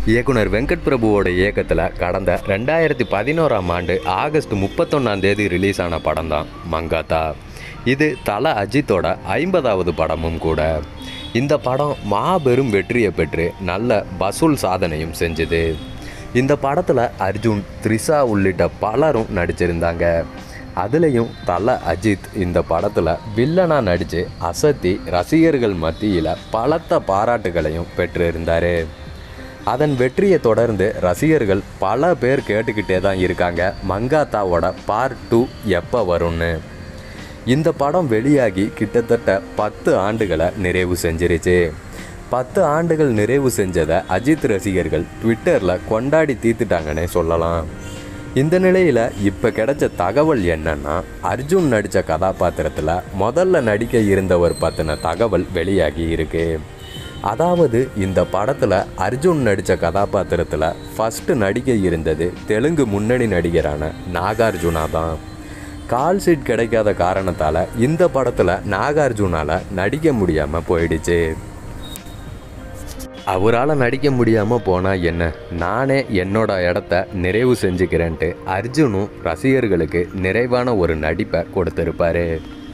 இயக்குனர் வெங்கட் பிரபுவோட இயக்கத்தில் கடந்த ரெண்டாயிரத்தி பதினோராம் ஆண்டு ஆகஸ்ட் முப்பத்தொன்னாம் தேதி ரிலீஸ் ஆன படம் தான் மங்காத்தா இது தல அஜித்தோட ஐம்பதாவது படமும் கூட இந்த படம் மாபெரும் வெற்றியை பெற்று நல்ல வசூல் சாதனையும் செஞ்சுது இந்த படத்தில் அர்ஜுன் த்ரிஷா உள்ளிட்ட பலரும் நடிச்சிருந்தாங்க அதுலேயும் தல அஜித் இந்த படத்தில் வில்லனா நடித்து அசத்தி ரசிகர்கள் மத்தியில் பலத்த பாராட்டுகளையும் பெற்றிருந்தார் அதன் வெற்றியை தொடர்ந்து ரசிகர்கள் பல பேர் கேட்டுக்கிட்டே தான் இருக்காங்க மங்காத்தாவோட பார்ட் டூ எப்போ வரும்னு இந்த படம் வெளியாகி கிட்டத்தட்ட பத்து ஆண்டுகளை நிறைவு செஞ்சிருச்சு பத்து ஆண்டுகள் நிறைவு செஞ்சதை அஜித் ரசிகர்கள் ட்விட்டரில் கொண்டாடி தீர்த்துட்டாங்கன்னே சொல்லலாம் இந்த நிலையில் இப்போ கிடைச்ச தகவல் என்னன்னா அர்ஜுன் நடித்த கதாபாத்திரத்தில் முதல்ல நடிக்க இருந்தவர் பற்றின தகவல் வெளியாகி இருக்கு அதாவது இந்த படத்தில் அர்ஜுன் நடித்த கதாபாத்திரத்தில் ஃபஸ்ட்டு நடிக்க இருந்தது தெலுங்கு முன்னணி நடிகரான நாகார்ஜுனா தான் கால் ஷீட் கிடைக்காத காரணத்தால் இந்த படத்தில் நாகார்ஜுனால் நடிக்க முடியாமல் போயிடுச்சு அவரால் நடிக்க முடியாமல் போனால் என்ன நானே என்னோட இடத்த நிறைவு செஞ்சுக்கிறேன்ட்டு அர்ஜுனும் ரசிகர்களுக்கு நிறைவான ஒரு நடிப்பை கொடுத்துருப்பாரு